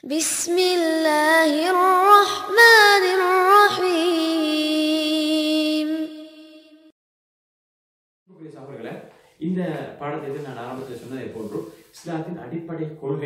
بسم الله الرحمن الرحيم அன்புக்குரிய சகோதரர்களே இந்த பாடத்திற்கு நான் ஆரம்பத்தில் சொன்னதை போன்று இஸ்லாத்தின் அடிப்படை கொள்கை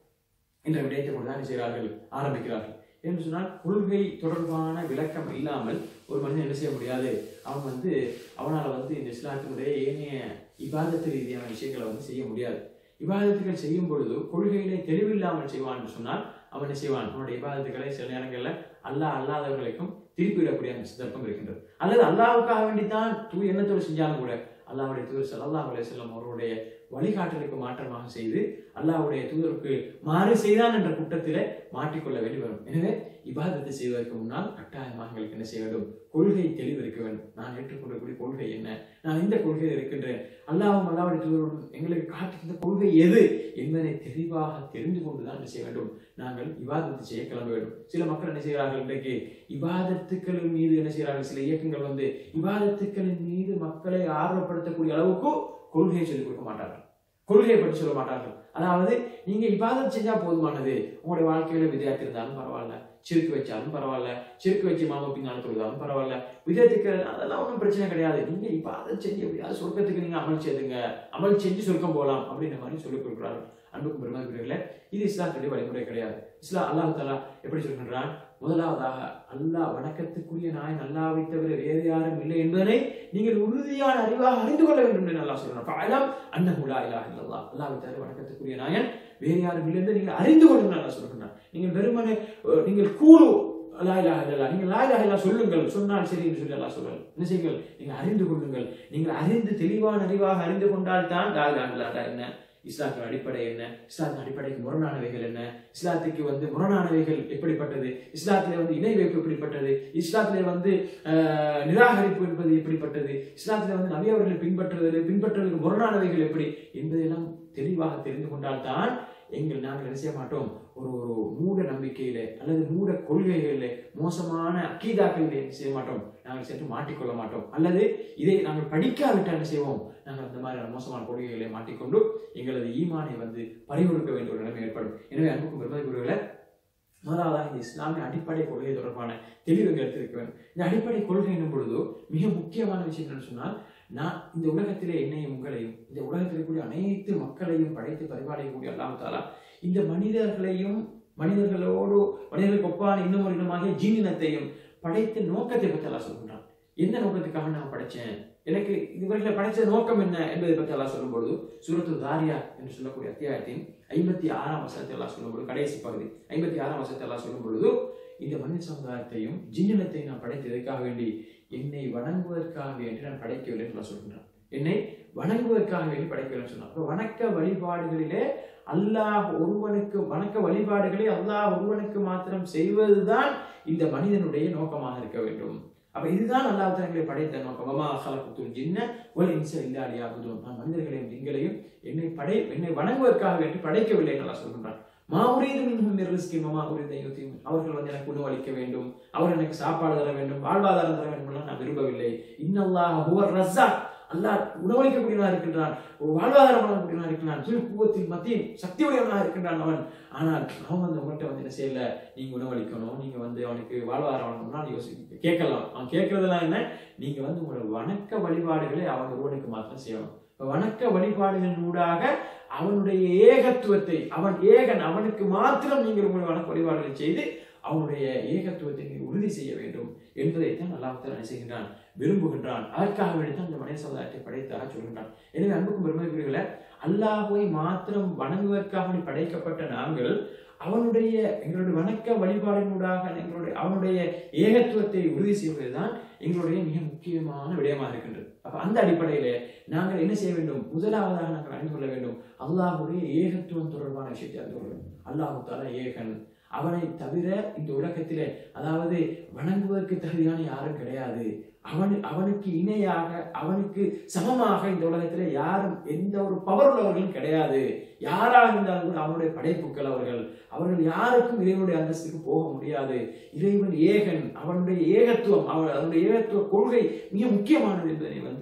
என்ற விடயத்தை கொண்டு தான் செய்கிறார்கள் ஆரம்பிக்கிறார்கள் என்று சொன்னால் கொள்கை தொடர்பான விளக்கம் இல்லாமல் ஒரு மனிதன் என்ன செய்ய முடியாது அவன் வந்து அவனால் வந்து இந்த இஸ்லாத்தினுடைய ஏனைய இபாதத்து ரீதியான விஷயங்களை வந்து செய்ய முடியாது இபாதத்துகள் செய்யும் பொழுது கொள்கையிலே தெளிவில்லாமல் செய்வான் என்று சொன்னால் அவன் என்ன செய்வான் அவனுடைய இபாதத்துக்களை சில நேரங்களில் அல்லாஹ் அல்லாதவர்களுக்கும் திருப்பிவிடக்கூடிய அந்த சந்தர்ப்பம் இருக்கின்றது அல்லது அல்லாவுக்காக வேண்டித்தான் தூய் எண்ணத்தோடு செஞ்சாலும் கூட அல்லாஹ்வுடைய தூதர் ஸல்லல்லாஹு அலைஹி வஸல்லம் அவருடைய வழிகாட்டலுக்கு மாற்றமாக செய்து அல்லாஹ்வுடைய தூதருக்கு மாறு செய்தான் என்ற குற்றத்திலே மாட்டிக்கொள்ள வேண்டி வரும் எனவே இபாதத்தை செய்வதற்கு முன்னால் கட்டாயமாக எங்களுக்கு என்ன செய்ய வேண்டும் கொள்கை தெளிவு இருக்க வேண்டும் நான் ஏற்றுக்கொள்ளக்கூடிய கொள்கை என்ன நான் இந்த கொள்கையில் இருக்கின்றேன் அல்லாஹ்வும் அல்லாஹ்வுடைய தூதரும் எங்களுக்கு காட்டுகின்ற கொள்கை எது என்பதை தெளிவாக தெரிந்து கொண்டுதான் என்ன செய்ய வேண்டும் நாங்கள் இபாதத்தை செய்ய கிளம்ப வேண்டும் சில மக்கள் என்ன செய்கிறார்கள் இன்றைக்கு இபாதத்துக்களின் மீது என்ன செய்கிறார்கள் சில இயக்கங்கள் வந்து இபாதத்துக்களின் மீது மக்களை ஆர்வப்படுத்தக்கூடிய அளவுக்கு கொள்கையை சொல்லிக் கொடுக்க மாட்டார்கள் கொள்கையை பற்றி சொல்ல மாட்டார்கள் அதாவது நீங்க இபாதத் செஞ்சா போதுமானது உங்களுடைய வாழ்க்கையில விதையாத்தி இருந்தாலும் பரவாயில்ல சிறுக்கு வச்சாலும் பரவாயில்ல சிறுக்கு வச்சு மாமா பின்னால் தொழுதாலும் பரவாயில்ல விதத்துக்கு அதெல்லாம் ஒன்றும் பிரச்சனை கிடையாது நீங்க இபாதத் செஞ்சு எப்படியாவது சொர்க்கத்துக்கு நீங்க அமல் செய்துங்க அமல் செஞ்சு சொர்க்கம் போகலாம் அப்படின்ற மாதிரி சொல்லிக் கொடுக்குறார்கள் அன்புக்கும் பெருமாக்குரியர்களே இது இஸ்லாத்துடைய வழிமுறை கிடையாது இஸ்லாம் அல்லாஹ் தாலா எப்படி சொல்கின்றான் முதலாவதாக அல்லாஹ் வணக்கத்துக்குரிய நாயன் அல்லாவை தவிர வேறு யாரும் இல்லை என்பதனை நீங்கள் உறுதியான அறிவாக அறிந்து கொள்ள வேண்டும் என்று அல்லாஹ் சொல்றான் பாலம் அன்னஹுலா இலாஹ இல்லல்லாஹ் அல்லாஹ்வை தவிர வணக்கத்துக்குரிய நாயன் வேறு யாரும் இல்லை என்று நீங்கள் அறிந்து கொள்ளுங்கள் அல்லாஹ் சொல்கிறான் நீங்கள் வெறுமனே அஹ், நீங்கள் கூறு லா இலாஹ இல்லல்லாஹ் நீங்கள் லா இலாஹ இல்லல்லாஹ் சொல்லுங்கள் சொன்னால் சரி என்று சொல்லி அல்லாஹ் சொல்றான் என்ன செய்யுங்கள் நீங்கள் அறிந்து கொள்ளுங்கள் நீங்கள் அறிந்து தெளிவான அறிவாக அறிந்து கொண்டால் தான் லா இலாஹ இல்லல்லாஹ் என்ன இஸ்லாத்தின் அடிப்படை என்ன இஸ்லாத்தின் அடிப்படைக்கு முரணானவைகள் என்ன இஸ்லாத்துக்கு வந்து முரணானவைகள் எப்படிப்பட்டது இஸ்லாத்திலே வந்து இணை வைப்பு எப்படிப்பட்டது இஸ்லாத்திலே வந்து ஆஹ், நிராகரிப்பு என்பது எப்படிப்பட்டது இஸ்லாத்திலே வந்து நபி அவர்களை பின்பற்றுவது பின்பற்றுவதற்கு முரணானவைகள் எப்படி என்பதையெல்லாம் தெளிவாக தெரிந்து கொண்டால்தான் எங்கள் நாங்கள் என்ன செய்ய மாட்டோம் ஒரு ஒரு மூட நம்பிக்கையிலே அல்லது மூட கொள்கைகளிலே மோசமான அக்கீதாக்களிலே என்ன செய்ய மாட்டோம் நாங்கள் சென்று மாட்டிக்கொள்ள மாட்டோம் அல்லது இதை நாங்கள் படிக்காவிட்டால் என்ன செய்வோம் நாங்கள் அந்த மாதிரியான மோசமான கொள்கைகளை மாட்டிக்கொண்டு எங்களது ஈமானை வந்து பறிகொடுக்க வேண்டிய ஒரு நிலைமை ஏற்படும் எனவே அன்புக்கும் பெருமதிக்குரியவர்களே முதலாவதாக இந்த இஸ்லாமிய அடிப்படை கொள்கை தொடர்பான தெளிவு எங்களுக்கு இருக்க வேண்டும் இந்த அடிப்படை கொள்கை என்னும் பொழுது மிக முக்கியமான விஷயம் என்னன்னு சொன்னால் நான் இந்த உலகத்திலே என்னையும் உங்களையும் இந்த உலகத்தில் இருக்கக்கூடிய அனைத்து மக்களையும் படைத்து பரிபாலிக்கக்கூடிய அல்லாஹ் தாலா இந்த மனிதர்களையும் மனிதர்களோடு மனிதர்களுக்கு ஒப்பான இன்னும் ஒரு இனமாகிய ஜீனினத்தையும் படைத்த நோக்கத்தை பற்றி எல்லாம் சொல்கின்றான் எந்த நோக்கத்துக்காக நான் படைச்சேன் எனக்கு இவர்களை படைச்ச நோக்கம் என்ன என்பதை பற்றி எல்லாம் சொல்லும் பொழுது சூரத்து தாரியா என்று சொல்லக்கூடிய அத்தியாயத்தின் ஐம்பத்தி ஆறாம் வசனத்தை எல்லாம் சொல்லும் பொழுது கடைசி பகுதி ஐம்பத்தி ஆறாம் வசனத்தை எல்லாம் சொல்லும் பொழுது இந்த மனித சமுதாயத்தையும் ஜின்னத்தையும் நான் படைத்ததற்காக வேண்டி என்னை வணங்குவதற்காக வேண்டி நான் படைக்கவில்லை என்று எல்லாம் சொல்கின்றான் என்னை வணங்குவதற்காக வேண்டி படைக்கவில்லை சொன்னான் அப்ப வணக்க வழிபாடுகளிலே அல்லாஹ் ஒருவனுக்கு வணக்க வழிபாடுகளை அல்லாஹ் ஒருவனுக்கு மாத்திரம் செய்வதுதான் இந்த மனிதனுடைய நோக்கமாக இருக்க வேண்டும் அப்ப இதுதான் அல்லாஹ் தங்களை படைத்த நோக்கம் வமா ஹலகுத்துல் ஜின்ன ஒல் இன்ச இல்லா அலியாபுதும் நான் மனிதர்களையும் ஜின்களையும் என்னை படை என்னை வணங்குவதற்காக வேண்டி படைக்கவில்லை என்று அல்லாஹ் சொல்கின்றான் மா உரியது மின்ஹும் ரிஸ்கி மமா உரியத யுத்தீம் அவர்கள் வந்து எனக்கு உணவளிக்க வேண்டும் அவர் எனக்கு சாப்பாடு தர வேண்டும் வாழ்வாதாரம் தர வேண்டும் எல்லாம் நான் விரும்பவில்லை இன்னல்லாஹ் ஹுவர் ரஸாக் அல்லாஹ் உணவளிக்கக்கூடியவனாக இருக்கின்றான் வாழ்வாதாரம் வழங்கக்கூடியவனாக இருக்கின்றான் திருக்குவத்தில் மத்தியில் சக்தியுடையவனாக இருக்கின்றான் அவன் ஆனால் அவன் வந்து உங்கள்கிட்ட வந்து என்ன செய்யல நீங்க உணவளிக்கணும் நீங்க வந்து அவனுக்கு வாழ்வாதாரம் வழங்கணும்னா நீ யோசி கேட்கலாம் அவன் கேட்கறதெல்லாம் என்ன நீங்க வந்து உங்களோட வணக்க வழிபாடுகளை அவன் ஒருவனுக்கு மாத்திரம் செய்யணும் இப்ப வணக்க வழிபாடுகளின் ஊடாக அவனுடைய ஏகத்துவத்தை அவன் ஏகன் அவனுக்கு மாத்திரம் நீங்கள் உங்களுடைய வணக்க வழிபாடுகளை செய்து அவனுடைய ஏகத்துவத்தை நீங்கள் உறுதி செய்ய வேண்டும் என்பதைத்தான் அல்லாஹ் என்ன செய்கின்றான் விரும்புகின்றான் அதற்காக வேண்டித்தான் இந்த மனித சமுதாயத்தை படைத்தாக சொல்கின்றான் எனவே அன்புக்கும் பெருமைக்குரியவர்களே அல்லாஹ்வை மாத்திரம் வணங்குவதற்காக வேண்டி படைக்கப்பட்ட நாங்கள் அவனுடைய எங்களுடைய வணக்க வழிபாடினூடாக எங்களுடைய அவனுடைய ஏகத்துவத்தை உறுதி செய்வதுதான் எங்களுடைய மிக முக்கியமான விடயமாக இருக்கின்றது அப்ப அந்த அடிப்படையிலே நாங்கள் என்ன செய்ய வேண்டும் முதலாவதாக நாங்கள் அறிந்து கொள்ள வேண்டும் அல்லாஹுடைய ஏகத்துவம் தொடர்பான விஷயத்தை அறிந்து கொள்ள வேண்டும் அல்லாஹு தாலா ஏகன் அவனை தவிர இந்த உலகத்திலே அதாவது வணங்குவதற்கு தகுதியான யாரும் கிடையாது அவன் அவனுக்கு இணையாக அவனுக்கு சமமாக இந்த உலகத்திலே யாரும் எந்த ஒரு பவர் உள்ளவர்களும் கிடையாது யாராக இருந்தாலும் கூட அவனுடைய படைப்புக்கள் அவர்கள் அவர்கள் யாருக்கும் இறைவனுடைய அந்தஸ்துக்கு போக முடியாது இறைவன் ஏகன் அவனுடைய ஏகத்துவம் அவன் அவனுடைய ஏகத்துவ கொள்கை மிக முக்கியமானது என்பதை வந்து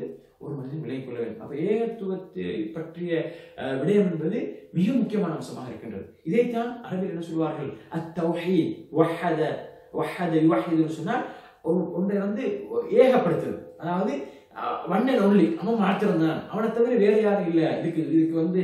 ஒரு மனிதன் விலகிக் கொள்ள வேண்டும் அப்ப ஏகத்துவத்தை பற்றிய அஹ், விடயம் என்பது மிக முக்கியமான அம்சமாக இருக்கின்றது இதைத்தான் அரபில் என்ன சொல்வார்கள் அத்தௌஹீத் வஹத வஹத யுவஹிதுன்னு சொன்னால் ஒரு- ஒன்றை வந்து ஏகப்படுத்துறது அதாவது வண்ணன் ஒன்லி அவன் மாத்திரம் தான் அவனை தவிர வேற யாரும் இல்லை இதுக்கு இதுக்கு வந்து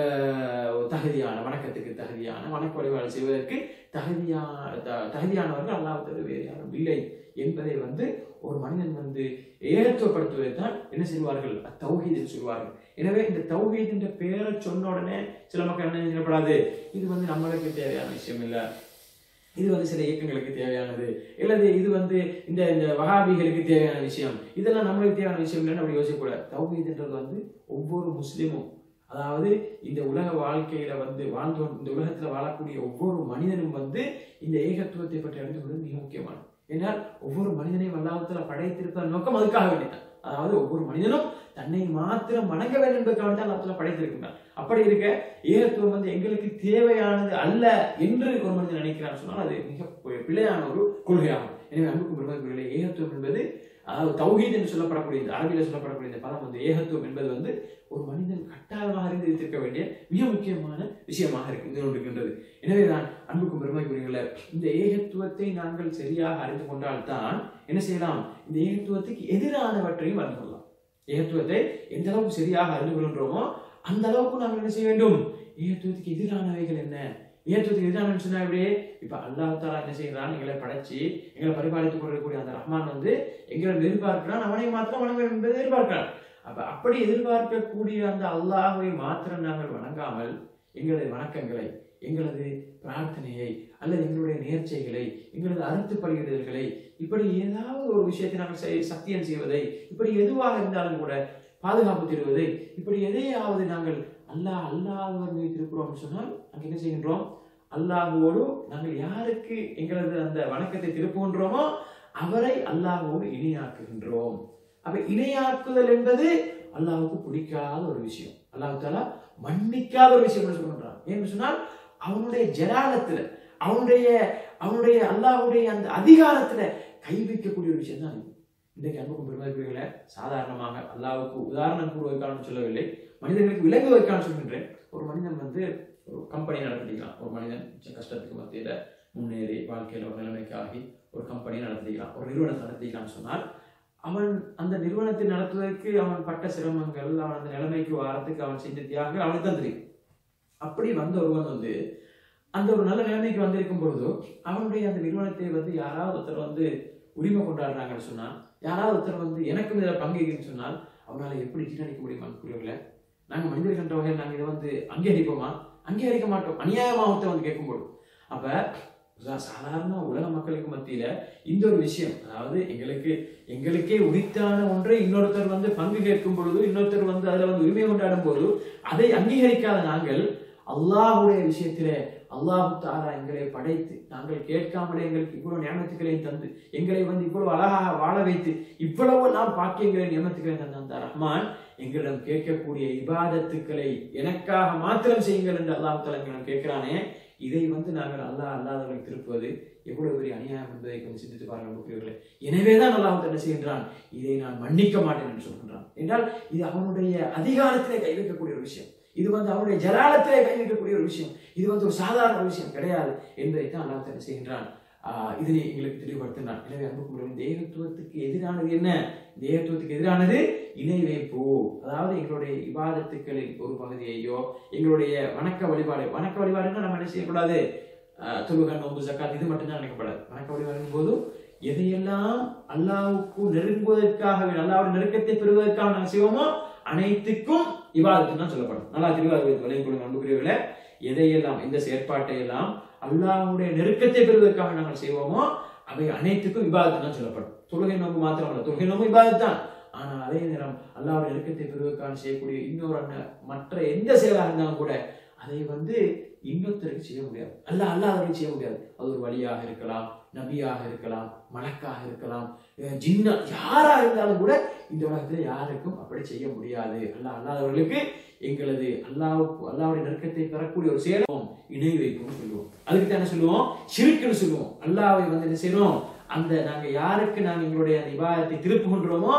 அஹ், தகுதியான வணக்கத்துக்கு தகுதியான வணக்க வழிபாடு செய்வதற்கு தகுதியான த- தகுதியானவர்கள் அல்லாஹ் தவிர வேறு யாரும் இல்லை என்பதை வந்து ஒரு மனிதன் வந்து ஏகத்துவப்படுத்துவதை தான் என்ன செய்வார்கள் தௌஹீத் என்று சொல்வார்கள் எனவே இந்த தௌஹீத் என்ற பெயரை சொன்ன உடனே சில மக்கள் என்ன நினைக்கப்படாது இது வந்து நம்மளுக்கு தேவையான விஷயம் இல்லை இது வந்து சில இயக்கங்களுக்கு தேவையானது இல்லது இது வந்து இந்த இந்த வகாபிகளுக்கு தேவையான விஷயம் இதெல்லாம் நம்மளுக்கு தேவையான விஷயம் இல்லைன்னு அப்படி யோசிக்கக்கூடாது தௌஹீத்ன்றது வந்து ஒவ்வொரு முஸ்லிமும் அதாவது இந்த உலக வாழ்க்கையில வந்து வாழ்ந்து இந்த உலகத்துல வாழக்கூடிய ஒவ்வொரு மனிதனும் வந்து இந்த ஏகத்துவத்தை பற்றி அறிந்து கொள்வது மிக முக்கியமானது ஏன்னால் ஒவ்வொரு மனிதனையும் அல்லாஹ்வுத்தாலா படைத்திருப்ப நோக்கம் அதுக்காக வேண்டியதான் அதாவது ஒவ்வொரு மனிதனும் தன்னை மாத்திரம் வணங்க வேண்டும் என்பதற்காக தான் அல்லாஹ் படைத்திருக்கின்றான் அப்படி இருக்க ஏகத்துவம் வந்து எங்களுக்கு தேவையானது அல்ல என்று ஒரு மனிதன் நினைக்கிறான் சொன்னால் அது மிக பி- பிழையான ஒரு கொள்கையாகும் எனவே அன்புக்கும் பெருமதிக்குரிய ஏகத்துவம் என்பது அதாவது தௌஹீத் என்று சொல்லப்படக்கூடிய இந்த அரபியில் சொல்லப்படக்கூடிய இந்த பதம் வந்து ஏகத்துவம் என்பது வந்து ஒரு மனிதன் கட்டாயமாக அறிந்து வைத்திருக்க வேண்டிய மிக முக்கியமான விஷயமாக இருக்கு இருந்து கொண்டிருக்கின்றது எனவே நான் அன்புக்கும் பெருமைக்குரியவர்களே இந்த ஏகத்துவத்தை நாங்கள் சரியாக அறிந்து கொண்டால்தான் என்ன செய்யலாம் இந்த ஏகத்துவத்துக்கு எதிரானவற்றையும் அறிந்து கொள்ளலாம் ஏகத்துவத்தை எந்த அளவுக்கு சரியாக அறிந்து கொள்கின்றோமோ அந்த அளவுக்கு நாங்கள் என்ன செய்ய வேண்டும் ஏகத்துவத்துக்கு எதிரானவைகள் என்ன ஏகத்துவத்துக்கு எதிரானு சொன்னா எப்படியே இப்ப அல்லாஹ் தாலா என்ன செய்யறான் எங்களை படைச்சு எங்களை பரிபாலித்துக் கொள்ளக்கூடிய அந்த ரஹ்மான் வந்து எங்களை எதிர்பார்க்கிறான் அவனை மாத்திரம் வணங்க வேண்டும் என்பதை எதிர்பார்க்கிறான் அப்ப அப்படி எதிர்பார்க்கக்கூடிய அந்த அல்லாஹ்வை மாத்திரம் நாங்கள் வணங்காமல் எங்களது வணக்கங்களை எங்களது பிரார்த்தனையை அல்லது எங்களுடைய நேர்ச்சைகளை எங்களது அறுத்து பலியிடுதல்களை இப்படி ஏதாவது ஒரு விஷயத்தை நாங்கள் செய்- சத்தியம் செய்வதை இப்படி எதுவாக இருந்தாலும் கூட பாதுகாப்பு தருவதை இப்படி எதையாவது நாங்கள் அல்லாஹ் அல்லாதவர் மீது திருப்புறோம் அப்படின்னு சொன்னால் அங்க என்ன செய்கின்றோம் அல்லாஹுவோடு நாங்கள் யாருக்கு எங்களது அந்த வணக்கத்தை திருப்புகின்றோமோ அவரை அல்லாஹுவோடு இணையாக்குகின்றோம் அப்ப இணையாக்குதல் என்பது அல்லாஹ்வுக்கு பிடிக்காத ஒரு விஷயம் அல்லாஹ் தாலா மன்னிக்காத ஒரு விஷயம் என்று சொல்கின்றான் ஏன்னு சொன்னால் அவனுடைய ஜலாலத்துல அவனுடைய அவனுடைய அல்லாஹ்வுடைய அந்த அதிகாரத்துல கை வைக்கக்கூடிய ஒரு விஷயம் தான் இது இன்றைக்கு அன்புக்கும் பெருமதிப்புகளை சாதாரணமாக அல்லாஹ்வுக்கு உதாரணம் கூறுவதற்கான சொல்லவில்லை மனிதர்களுக்கு விளங்குவதற்கான சொல்கின்றேன் ஒரு மனிதன் வந்து ஒரு கம்பெனி நடத்திக்கலாம் ஒரு மனிதன் மிச்ச கஷ்டத்துக்கு மத்தியில முன்னேறி வாழ்க்கையில ஒரு நிலைமைக்கு ஆகி ஒரு கம்பெனி நடத்திக்கலாம் ஒரு நிறுவனத்தை நடத்திக்கலாம்னு சொன்னால் அவன் அந்த நிறுவனத்தை நடத்துவதற்கு அவன் பட்ட சிரமங்கள் அவன் அந்த நிலைமைக்கு வாரத்துக்கு அவன் செஞ்ச தியாகங்கள் அவனுக்கு தான் தெரியும் அப்படி வந்த ஒருவன் வந்து அந்த ஒரு நல்ல நிலைமைக்கு வந்திருக்கும் பொழுது அவனுடைய அந்த நிறுவனத்தை வந்து யாராவது ஒருத்தர் வந்து உரிமை கொண்டாடுறாங்கன்னு சொன்னா யாராவது ஒருத்தர் வந்து எனக்கும் இதில் பங்கு இருக்குன்னு சொன்னால் அவனால எப்படி ஜீரணிக்க முடியுமா புரியவில்லை நாங்க மனிதர்கள் என்ற வகையில் நாங்க இதை வந்து அங்கீகரிப்போமா அங்கீகரிக்க மாட்டோம் அநியாயமா ஒருத்தர் வந்து கேட்கும்போது அப்ப சா- சாதாரண உலக மக்களுக்கு மத்தியில இந்த ஒரு விஷயம் அதாவது எங்களுக்கு எங்களுக்கே உரித்தான ஒன்றை இன்னொருத்தர் வந்து பங்கு கேட்கும் பொழுது இன்னொருத்தர் வந்து அதுல வந்து உரிமை கொண்டாடும் போது அதை அங்கீகரிக்காத நாங்கள் அல்லாஹ்வுடைய விஷயத்திலே அல்லாஹு தாலா எங்களை படைத்து நாங்கள் கேட்காமலே எங்களுக்கு இவ்வளவு நியமத்துக்களையும் தந்து எங்களை வந்து இவ்வளவு அழகாக வாழ வைத்து இவ்வளவு நாம் பாக்கியங்களை நியமத்துக்களையும் தந்த அந்த ரஹ்மான் எங்களிடம் கேட்கக்கூடிய இபாதத்துக்களை எனக்காக மாத்திரம் செய்யுங்கள் என்று அல்லாஹ் தாலா எங்களிடம் கேட்கிறானே இதை வந்து நாங்கள் அல்லாஹ் அல்லாதவர்களுக்கு திருப்புவது எவ்வளவு பெரிய அநியாயம் என்பதை கொஞ்சம் சிந்தித்து பாருங்கள் அன்புக்குரியவர்களே எனவேதான் அல்லாஹ் தாலா என்ன செய்கின்றான் இதை நான் மன்னிக்க மாட்டேன் என்று சொல்கின்றான் என்றால் இது அவனுடைய அதிகாரத்திலே கை வைக்கக்கூடிய ஒரு விஷயம் இது வந்து அவனுடைய ஜலாலத்திலே கை வைக்கக்கூடிய ஒரு விஷயம் இது வந்து ஒரு சாதாரண ஒரு விஷயம் கிடையாது என்பதை தான் அல்லாஹ் தாலா செய்கின்றான் ஆஹ் இதனை எங்களுக்கு தெளிவுபடுத்தினான் எனவே அன்புக்குரிய இந்த ஏகத்துவத்துக்கு எதிரானது என்ன இந்த ஏகத்துவத்துக்கு எதிரானது இணை வைப்பு அதாவது எங்களுடைய இபாதத்துக்களில் ஒரு பகுதியையோ எங்களுடைய வணக்க வழிபாடு வணக்க வழிபாடுன்னா நம்ம என்ன செய்யக்கூடாது ஆஹ் தொழுகை நோன்பு ஜக்காத் இது மட்டும்தான் நினைக்கப்படாது வணக்க வழிபாடுங்கும் போது எதையெல்லாம் அல்லாவுக்கு நெருங்குவதற்காக அல்லாவுடைய நெருக்கத்தை பெறுவதற்காக நாங்கள் செய்வோமோ அனைத்துக்கும் இவாதத்து தான் சொல்லப்படும் நல்லா திருவாரூர் விளைவு கொடுங்க அன்புக்குரியவர்களே எதையெல்லாம் எந்த செயற்பாட்டை எல்லாம் அல்லாஹ்வுடைய நெருக்கத்தை பெறுவதற்காக நாங்கள் செய்வோமோ அவை அனைத்துக்கும் இபாதத்து தான் சொல்லப்படும் தொழுகை நோம்பு மாத்திரம் அல்ல தொழுகை நோம்பு இபாதத்து தான் ஆனா அதே நேரம் அல்லாஹ்வுடைய நெருக்கத்தை பெறுவதற்காக செய்யக்கூடிய இன்னொரு அண்ண- மற்ற எந்த செயலாக இருந்தாலும் கூட அதை வந்து இன்னொருத்தருக்கு செய்ய முடியாது அல்லாஹ் அல்லாதவருக்கு செய்ய முடியாது அது ஒரு வழியாக இருக்கலாம் நபியாக இருக்கலாம் மலக்காக இருக்கலாம் அஹ் ஜின்னா யாரா இருந்தாலும் கூட இந்த உலகத்துல யாருக்கும் அப்படி செய்ய முடியாது அல்லாஹ் அல்லாதவர்களுக்கு எங்களது அல்லாவுக்கு அல்லாவுடைய நெருக்கத்தை பெறக்கூடிய ஒரு செயலும் இணை வைப்புன்னு சொல்லுவோம் அதுக்கு தான் என்ன சொல்லுவோம் ஷிருக்குன்னு சொல்லுவோம் அல்லாவை வந்து என்ன செய்யணும் அந்த நாங்க யாருக்கு நாங்க எங்களுடைய அந்த இபாதத்தை திருப்புகின்றோமோ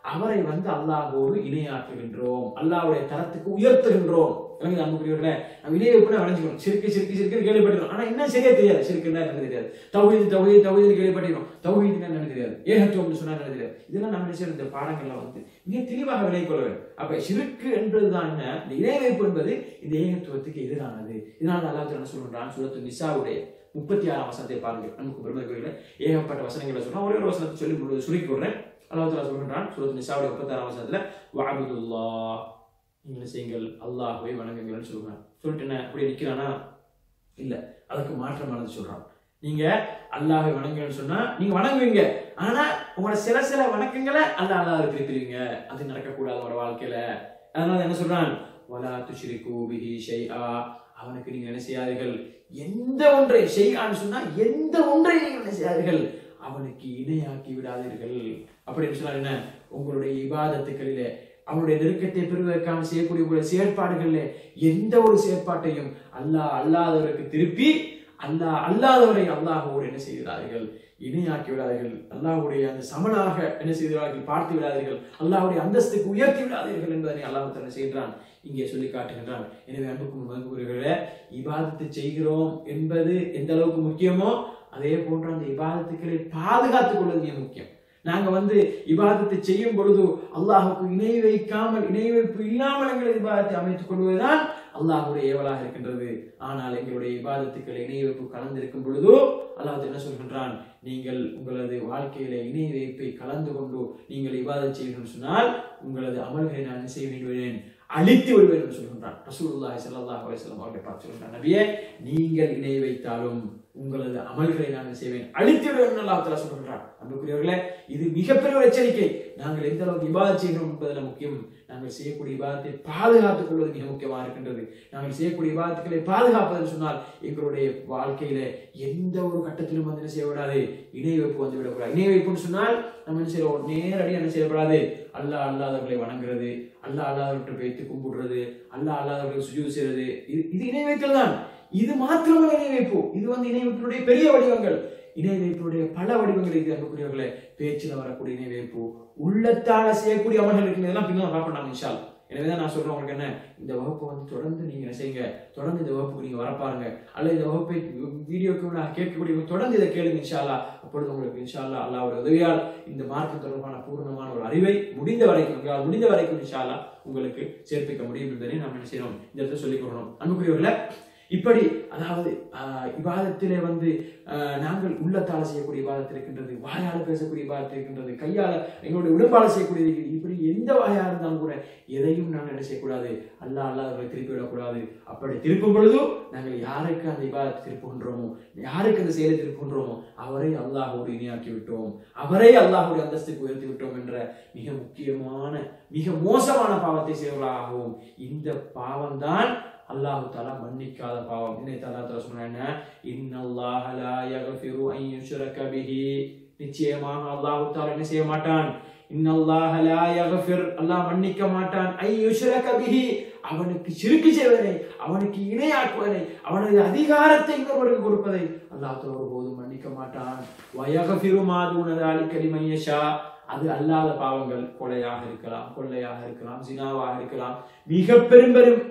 அவரை வந்து அல்லாஹோடு இணையாக்குகின்றோம் அல்லாஹ்வுடைய தரத்துக்கு உயர்த்துகின்றோம் விளங்குதா அன்புக்குரியவர்களே நம்ம இணை வைப்பு வளைஞ்சுக்கணும் சிறுக்கு சிறுக்கு சிறுக்கு கேள்விப்பட்டிருக்கோம் ஆனா என்ன சரியா தெரியாது சிறுக்குன்னா என்ன தெரியாது தௌஹீது தௌஹீது தௌஹீது கேள்விப்பட்டிருக்கோம் தௌஹீதுன்னா என்ன தெரியாது ஏகத்துவம்னு சொன்னா என்ன தெரியாது இதெல்லாம் நம்ம நினைச்ச இந்த பாடங்கள்ல வந்து மிக தெளிவாக விலை கொள்ள வேண்டும் அப்ப சிறுக்கு என்றதுதான் என்ன இந்த இணை வைப்பு என்பது இந்த ஏகத்துவத்துக்கு எதிரானது இதனால அல்லாஹ் என்ன சொல்றான் சூரத்து நிசாவுடைய முப்பத்தி ஆறாம் வசனத்தை பாருங்க நமக்கு பெருமை ஏகப்பட்ட வசனங்களை சொன்னா ஒரே ஒரு வசனத்தை சொல்லி முடிவு சுருக்கி விடுறேன் அல்லாஹ் தாலா சொல்றான் சூரத் நிசாவுடைய முப்பத்தி ஆறாம் வசனத்துல வஅபுதுல்லா நீங்கள் செய்யுங்கள் அல்லாஹ்வை வணங்குங்கள்னு சொல்றான் சொல்லிட்டு என்ன அப்படி நிக்கிறானா இல்ல அதுக்கு மாற்றமானது சொல்றான் நீங்க அல்லாஹ்வை வணங்குங்கன்னு சொன்னா நீங்க வணங்குவீங்க ஆனா உங்களோட சில சில வணக்கங்களை அல்லாஹ் அல்லாஹ் பிரிப்பிருவீங்க அது நடக்கக்கூடாது உங்களோட வாழ்க்கையில அதனால என்ன சொல்றான் வலா துஷ்ரிகு பிஹி ஷைஆ அவனுக்கு நீங்க என்ன செய்யாதீர்கள் எந்த ஒன்றை ஷைஆன்னு சொன்னா எந்த ஒன்றை நீங்க என்ன செய்யாதீர்கள் அவனுக்கு இணையாக்கி விடாதீர்கள் அப்படின்னு சொன்னா என்ன உங்களுடைய இபாதத்துக்களிலே அவனுடைய நெருக்கத்தை பெறுவதற்கான செய்யக்கூடிய உங்களுடைய செயற்பாடுகளில் எந்த ஒரு செயற்பாட்டையும் அல்லாஹ் அல்லாதவருக்கு திருப்பி அல்லாஹ் அல்லாதவரை அல்லாஹோடு என்ன செய்கிறார்கள் இணையாக்கி விடாதீர்கள் அல்லாஹ்வுடைய அந்த சமனாக என்ன செய்கிறார்கள் பார்த்து விடாதீர்கள் அல்லாஹ்வுடைய அந்தஸ்துக்கு உயர்த்தி விடாதீர்கள் என்பதனை அல்லாஹ் என்ன செய்கிறான் இங்கே சொல்லி காட்டுகின்றான் எனவே அன்புக்கும் மதிப்புகளே இபாதத்தை செய்கிறோம் என்பது எந்த அளவுக்கு முக்கியமோ அதே போன்று அந்த இபாதத்துக்களை பாதுகாத்துக் கொள்வது மிக முக்கியம் நாங்க வந்து இபாதத்தை செய்யும் பொழுது அல்லாஹுக்கு இணை வைக்காமல் இணை வைப்பு இல்லாமல் எங்கள் இபாதத்தை அமைத்துக் கொள்வதுதான் அல்லாஹுடைய ஏவலாக இருக்கின்றது ஆனால் எங்களுடைய இபாதத்துக்களை இணை வைப்பு கலந்திருக்கும் பொழுதோ அல்லாஹ் என்ன சொல்கின்றான் நீங்கள் உங்களது வாழ்க்கையில இணை வைப்பை கலந்து கொண்டு நீங்கள் இபாதம் செய்யணும்னு சொன்னால் உங்களது அமல்களை நான் என்ன செய்ய விடுவேன் அழித்து விடுவேன் என்று சொல்கின்றான் ரசூலுல்லாஹி ஸல்லல்லாஹு அலைஹி வஸல்லம் அவர்களை பார்த்து சொல்கின்றான் நபியே நீங்கள் இணை வைத்தாலும் உங்களது அமல்களை நான் செய்வேன் அழித்து விடுவேன் என்று அல்லாஹ் தஆலா சொல்கின்றான் அன்புக்குரியவர்களே இது மிகப்பெரிய ஒரு எச்சரிக்கை நாங்கள் எந்த அளவுக்கு இபாதத் செய்கிறோம் என்பதில் முக்கியம் நாங்கள் செய்யக்கூடிய இபாதத்தை பாதுகாத்துக் கொள்வது மிக முக்கியமாக இருக்கின்றது நாங்கள் செய்யக்கூடிய இபாதத்துக்களை பாதுகாப்பதுன்னு சொன்னால் எங்களுடைய வாழ்க்கையில எந்த ஒரு கட்டத்திலும் வந்து என்ன செய்யக்கூடாது இணை வைப்பு வந்து விடக்கூடாது இணை வைப்புன்னு சொன்னால் நம்ம என்ன செய்யறோம் நேரடியாக என்ன செய்யக்கூடாது அல்லாஹ் அல்லாதவர்களை வணங்குறது அல்லாஹ் அல்லாதவர்கிட்ட வைத்து கும்பிடுறது அல்லாஹ் அல்லாதவர்களுக்கு சுஜூ செய்யறது இது இது இணை வைத்தல் தான் இது மாத்திரமல்ல இணை வைப்பு இது வந்து இணை வைப்பினுடைய பெரிய வடிவங்கள் இணை வைப்பினுடைய பல வடிவங்கள் இது அன்புக்குரியவர்களே பேச்சில் வரக்கூடிய இணை வைப்பு உள்ளத்தால செய்யக்கூடிய அமல்கள் இருக்கு இதெல்லாம் பின்னால் பார்ப்போம் நாம் இன்ஷால் எனவே தான் நான் சொல்றேன் உங்களுக்கு என்ன இந்த வகுப்பை வந்து தொடர்ந்து நீங்க என்ன செய்யுங்க தொடர்ந்து இந்த வகுப்புக்கு நீங்க வர பாருங்க அல்லது இந்த வகுப்பை வீடியோக்கு நான் கேட்கக்கூடிய தொடர்ந்து இதை கேளுங்க இன்ஷால்லா அப்பொழுது உங்களுக்கு இன்ஷால்லா அல்லாவுடைய உதவியால் இந்த மார்க்கம் தொடர்பான பூர்ணமான ஒரு அறிவை முடிந்த வரைக்கும் உங்களால் முடிந்த வரைக்கும் இன்ஷால்லா உங்களுக்கு சேர்ப்பிக்க முடியும் என்பதை நாம் என்ன செய்யணும் இந்த இடத்துல சொல்லிக் கொள்ளணும் அன்புக்குரியவர்களே இப்படி அதாவது ஆஹ், இபாதத்திலே வந்து ஆஹ், நாங்கள் உள்ளத்தால செய்யக்கூடிய இபாதத்து இருக்கின்றது வாயால பேசக்கூடிய இபாதத்து இருக்கின்றது கையால எங்களுடைய உடம்பால செய்யக்கூடியது இருக்குது. இப்படி எந்த வாயா இருந்தாலும் கூட எதையும் நாங்கள் என்ன செய்யக்கூடாது அல்லாஹ் அல்லாதவர்களை திருப்பி விடக்கூடாது அப்படி திருப்பும் பொழுதும் நாங்கள் யாருக்கு அந்த இபாதத்தை திருப்புகின்றோமோ யாருக்கு அந்த செயலை திருப்புகின்றோமோ அவரை அல்லாஹோடு இணையாக்கி விட்டோம் அவரை அல்லாஹுடைய அந்தஸ்துக்கு உயர்த்தி விட்டோம் என்ற மிக முக்கியமான மிக மோசமான பாவத்தை செய்வர்களாகவும் இந்த பாவம்தான் அல்லாஹு தாலா மன்னிக்காத பாவம் இன்னை தாலா தாலா சொன்ன இன்னல்லாஹ லா யக்ஃபிரு அன் யுஷ்ரக பிஹி நிச்சயமாக அல்லாஹு தாலா என்ன செய்ய மாட்டான் இன்னல்லாஹ லா யக்ஃபிர் அல்லாஹ் மன்னிக்க மாட்டான் அன் யுஷ்ரக பிஹி அவனுக்கு சிறுக்கு செய்வதை அவனுக்கு இணையாக்குவதை அவனது அதிகாரத்தை இன்னொருவருக்கு கொடுப்பதை அல்லாஹ் தாலா ஒருபோதும் மன்னிக்க மாட்டான் வயகஃபிரு மாதூன தாலிக லிமன் யஷா அது அல்லாத பாவங்கள் கொலையாக இருக்கலாம் கொள்ளையாக இருக்கலாம் ஜினாவாக இருக்கலாம் மிக பெரும் பெரும்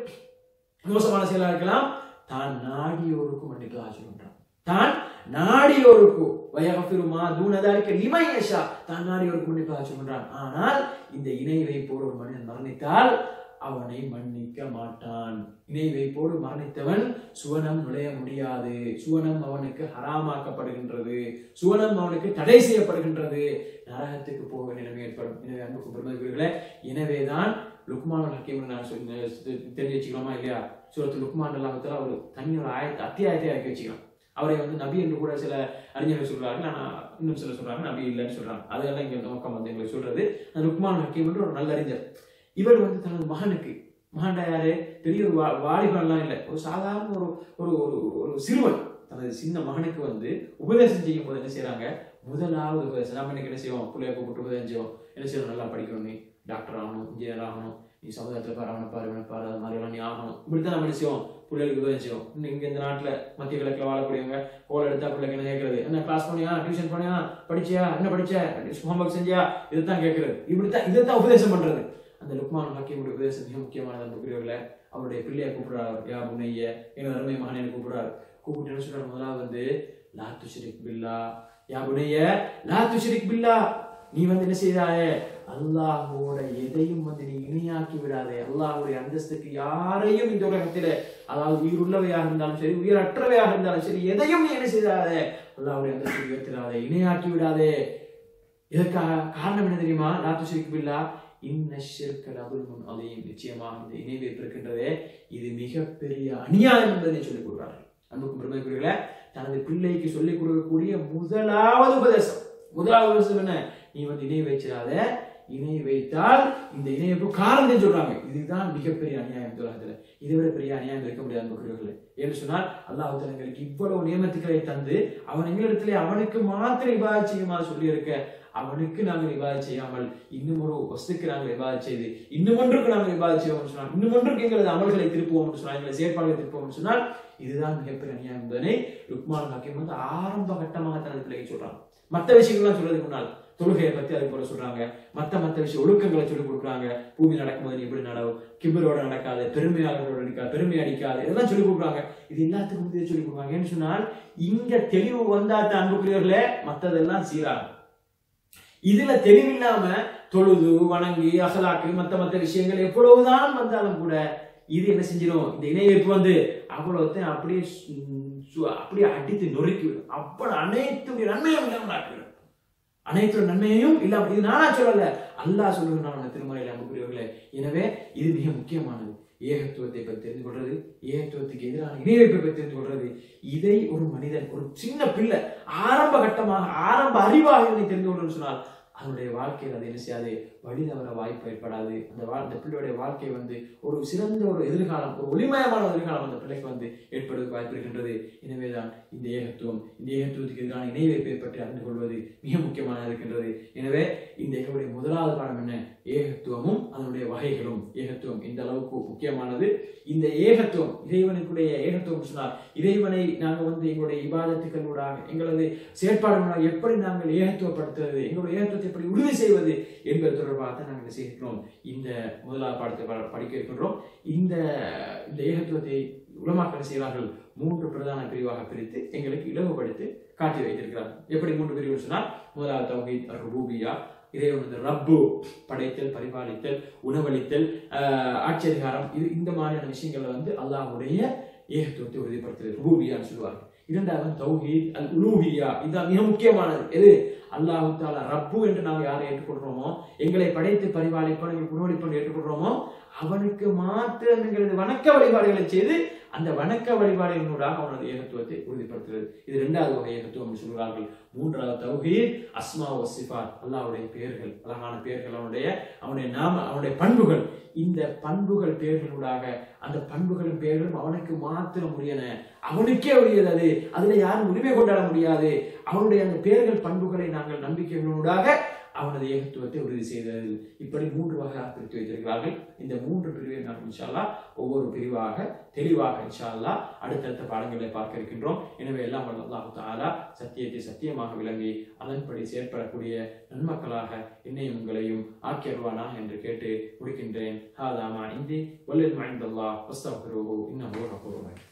மோசமான செயலாக இருக்கலாம் தான் நாடியோருக்கு மன்னிக்கலாம் சொல்கின்றான் தான் நாடியோருக்கு வயகஃபிருமா தூனதாரிக்க லிமையஷா தான் நாடியோருக்கு மன்னிக்கலாம் சொல்கின்றான் ஆனால் இந்த இணை வைப்போடு ஒரு மனிதன் மரணித்தால் அவனை மன்னிக்க மாட்டான் இணை வைப்போடு மரணித்தவன் சுவனம் நுழைய முடியாது சுவனம் அவனுக்கு ஹராமாக்கப்படுகின்றது சுவனம் அவனுக்கு தடை செய்யப்படுகின்றது நரகத்துக்கு போக நிலைமை ஏற்படும் எனவே அன்புக்கு பெருமதிக்குரியவர்களே எனவேதான் லுக்மான் ஹக்கீம் நான் சொல்லி தெரிஞ்சு வச்சுக்கலாமா இல்லையா சூரத்து லுக்மான் அல்லாஹத்துல ஒரு தனியோட ஆயத்தை அத்தியாயத்தை ஆக்கி வச்சுக்கலாம் அவரை வந்து நபி என்று கூட சில அறிஞர்கள் சொல்றாங்க ஆனா இன்னும் சில சொல்றாங்க நபி இல்லைன்னு சொல்றாங்க அதெல்லாம் இங்க நோக்கம் வந்து எங்களுக்கு சொல்றது அந்த லுக்மான் ஹக்கீம் என்று ஒரு நல்ல அறிஞர் இவர் வந்து தனது மகனுக்கு மகன்டா யாரு பெரிய ஒரு வா- வாலிபன்லாம் இல்லை ஒரு சாதாரண ஒரு ஒரு ஒரு ஒரு சிறுவன் தனது சின்ன மகனுக்கு வந்து உபதேசம் செய்யும் போது என்ன செய்றாங்க முதலாவது உபதேசம் நம்ம இன்னைக்கு என்ன செய்வோம் பிள்ளைய கூப்பிட்டு உபதேசம் செய்வோம் என்ன செய்வோம் நல்லா படிக்கணும் நீ டாக்டர் ஆகணும் இன்ஜினியர் ஆகணும் நீ சமுதாயத்துல பாரு அவனை பாரு இவனை பாரு அது மாதிரி எல்லாம் நீ ஆகணும் இப்படித்தான் நம்ம என்ன செய்வோம் பிள்ளைகளுக்கு உதவி செய்வோம் இன்னும் இங்க இந்த நாட்டுல மத்திய கிழக்குல வாழக்கூடியவங்க கோல் எடுத்தா பிள்ளைங்க என்ன கேட்கறது என்ன கிளாஸ் போனியா டியூஷன் போனியா படிச்சியா என்ன படிச்ச ஹோம்ஒர்க் செஞ்சியா இதுதான் கேட்கறது இப்படித்தான் இதைத்தான் உபதேசம் பண்றது அந்த லுக்மான் ஹக்கீமுடைய உபதேசம் மிக முக்கியமானது அந்த பிரிவுல அவருடைய பிள்ளையை கூப்பிடுறாரு யா புனைய எங்க அருமை மகனை கூப்பிடுறாரு கூப்பிட்டு என்ன சொல்றாரு முதலாவது வந்து லா துஷ்ரிக் பில்லா யா புனைய லா துஷ்ரிக் பில்லா நீ வந்து என்ன செய்தாயே அல்லாஹோட எதையும் வந்து நீ இணையாக்கி விடாதே அல்லாஹுடைய அந்தஸ்துக்கு யாரையும் இந்த உலகத்திலே அதாவது உயிர் உள்ளவையாக இருந்தாலும் சரி உயிர் அற்றவையாக இருந்தாலும் சரி எதையும் நீ என்ன செய்தாதே அல்லாஹுடைய அந்தஸ்துக்கு உயர்த்திடாதே இணையாக்கி விடாதே இதற்காக காரணம் என்ன தெரியுமா லா துஷ்ரிக் பில்லா இன்ன ஷிர்க லதுல்முன் அலீம் நிச்சயமாக இந்த இணை வைப்பு இருக்கின்றதே இது மிகப்பெரிய அநியாயம் என்பதை சொல்லிக் கொடுக்கிறார்கள் அன்புக்கும் பெருமைக்குரியவர்களே தனது பிள்ளைக்கு சொல்லிக் கொடுக்கக்கூடிய முதலாவது உபதேசம் முதலாவது உபதேசம் என்ன நீ வந்து இணை வைச்சிடாத இணை வைத்தால் இந்த இணையப்பு காரணம் சொல்றாங்க இதுதான் மிகப்பெரிய அநியாயம் இந்த உலகத்துல இதை விட பெரிய அநியாயம் இருக்க முடியாது அன்புக்குரியவர்களே ஏன்னு சொன்னால் அல்லாஹ் எங்களுக்கு இவ்வளவு நியமத்துக்களை தந்து அவன் எங்களிடத்திலே அவனுக்கு மாத்திரம் இபாத செய்யுமாறு சொல்லி இருக்க அவனுக்கு நாங்கள் இபாத செய்யாமல் இன்னும் ஒரு வஸ்துக்கு நாங்கள் இபாத செய்து இன்னும் ஒன்றுக்கு நாங்கள் இபாத செய்வோம் சொன்னால் இன்னும் ஒன்றுக்கு எங்களது அமல்களை திருப்புவோம் சொன்னால் எங்களை செயற்பாடுகளை திருப்புவோம் சொன்னால் இதுதான் மிகப்பெரிய அநியாயம் என்பதனை லுக்மான் ஹக்கீம் வந்து ஆரம்ப கட்டமாக தனது பிள்ளையை சொல்றாங்க மற்ற விஷயங்கள்லாம் சொல்றதுக்கு முன்னால் தொழுகையை பத்தி அது போல சொல்றாங்க மத்த மத்த விஷய ஒழுக்கங்களை சொல்லிக் கொடுக்குறாங்க பூமி நடக்கும்போது நீ எப்படி நடவும் கிபரோட நடக்காது பெருமையாளர்களோட அடிக்காது பெருமை அடிக்காது இதெல்லாம் சொல்லிக் கொடுக்குறாங்க இது எல்லாத்துக்கும் வந்து சொல்லிக் கொடுக்குறாங்க ஏன்னு சொன்னால் இங்க தெளிவு வந்தாத்த அன்புக்குரியவர்களே மத்ததெல்லாம் சீராகும் இதுல தெளிவில்லாம தொழுது வணங்கி அசலாக்கு மத்த மத்த விஷயங்கள் எவ்வளவுதான் வந்தாலும் கூட இது என்ன செஞ்சிடும் இந்த இணையப்பு வந்து அவ்வளவுத்தையும் அப்படியே சு- சு- அப்படியே அடித்து நொறுக்கி விடும் அவ்வளவு அனைத்துடைய நன்மையும் இல்லாமல் ஆக்கிவிடும் அனைத்து நன்மையையும் இல்லாம இது நானா சொல்லல அல்லாஹ் சொல்லுகிறான் திருமலையில அன்புக்குரியவர்களே எனவே இது மிக முக்கியமானது ஏகத்துவத்தை பற்றி தெரிந்து கொள்றது ஏகத்துவத்துக்கு எதிரான இணைவைப்பை பற்றி தெரிந்து கொள்றது இதை ஒரு மனிதன் ஒரு சின்ன பிள்ளை ஆரம்ப கட்டமாக ஆரம்ப அறிவாக இதனை தெரிந்து கொள்றது சொன்னால் அதனுடைய வாழ்க்கையில் அது என்ன செய்யாது வழி தவற வாய்ப்பு ஏற்படாது அந்த வா அந்த பிள்ளையுடைய வாழ்க்கை வந்து ஒரு சிறந்த ஒரு எதிர்காலம் ஒரு ஒளிமயமான ஒரு எதிர்காலம் அந்த பிள்ளைக்கு வந்து ஏற்படுவதற்கு வாய்ப்பு இருக்கின்றது எனவேதான் இந்த ஏகத்துவம் இந்த ஏகத்துவத்துக்கு எதிரான இணைவைப்பை பற்றி அறிந்து கொள்வது மிக முக்கியமானதாக இருக்கின்றது எனவே இந்த எங்களுடைய முதலாவது பாடம் என்ன ஏகத்துவமும் அதனுடைய வகைகளும் ஏகத்துவம் இந்த அளவுக்கு முக்கியமானது இந்த ஏகத்துவம் இறைவனுக்குடைய ஏகத்துவம் சொன்னால் இறைவனை நாங்கள் வந்து எங்களுடைய இபாதத்துக்களூடாக எங்களது செயற்பாடுகளாக எப்படி நாங்கள் ஏகத்துவப்படுத்துவது எங்களுடைய ஏகத்துவத்தை எப்படி உறுதி செய்வது என்பது தொடர்பாக தான் நாங்கள் செய்கிறோம் இந்த முதலாவது பாடத்தை ப- படிக்க இருக்கின்றோம் இந்த இந்த ஏகத்துவத்தை உலமாக்கல் செய்கிறார்கள் மூன்று பிரதான பிரிவாக பிரித்து எங்களுக்கு இலவுபடுத்தி காட்டி வைத்திருக்கிறார் எப்படி மூன்று பிரிவு சொன்னால் முதலாவது தௌஹீத் ரூபியா இறைவன் வந்து ரப்பு படைத்தல் பரிபாலித்தல் உணவளித்தல் ஆஹ், ஆட்சி அதிகாரம் இது இந்த மாதிரியான விஷயங்கள்ல வந்து அல்லாஹ்வுடைய ஏகத்துவத்தை உறுதிப்படுத்துறது ரூபியான்னு சொல்லுவார்கள் இரண்டாவது தௌஹீத் அல் உலூஹியா இதுதான் மிக முக்கியமானது எது அல்லாஹு தாலா ரப்பு என்று நாம் யாரை ஏற்றுக்கொள்றோமோ எங்களை படைத்து பரிபாலிப்பான் எங்களுக்கு உணவளிப்பான் ஏற்றுக்கொள்றோமோ அவனுக்கு மாத்திரம் எங்களது வணக்க வழிபாடுகளை செய்து அந்த வணக்க வழிபாடுகளூடாக அவனது ஏகத்துவத்தை உறுதிப்படுத்துகிறது இது இரண்டாவது வகை ஏகத்துவம் என்று சொல்கிறார்கள் மூன்றாவது தௌஹீத் அஸ்மா வ சிஃபாத் அல்லாஹ்வுடைய பெயர்கள் அழகான பெயர்கள் அவனுடைய அவனுடைய நாம அவனுடைய பண்புகள் இந்த பண்புகள் பெயர்களூடாக அந்த பண்புகளும் பெயர்களும் அவனுக்கு மாத்திரம் உரியன அவனுக்கே உரியது அது அதுல யாரும் உரிமை கொண்டாட முடியாது அவனுடைய அந்த பெயர்கள் பண்புகளை நாங்கள் நம்பிக்கைகளூடாக அவனது ஏகத்துவத்தை உறுதி செய்தது இப்படி மூன்று வகையாக பிரித்து வைத்திருக்கிறார்கள் இந்த மூன்று பிரிவை நாம் இன்ஷால்லா ஒவ்வொரு பிரிவாக தெளிவாக இன்ஷால்லா அடுத்தடுத்த பாடங்களை பார்க்க இருக்கின்றோம் எனவே எல்லாம் வல்ல அல்லாஹ் தாலா சத்தியத்தை சத்தியமாக விளங்கி அதன்படி செயற்படக்கூடிய நன்மக்களாக என்னையும் உங்களையும் ஆக்கியருவானா என்று கேட்டு முடிக்கின்றேன் ஹாதாமா இந்தி வல்லில் மைந்தல்லா வஸ்தகுருஹு இன்னஹு கஃபூருர் ரஹீம்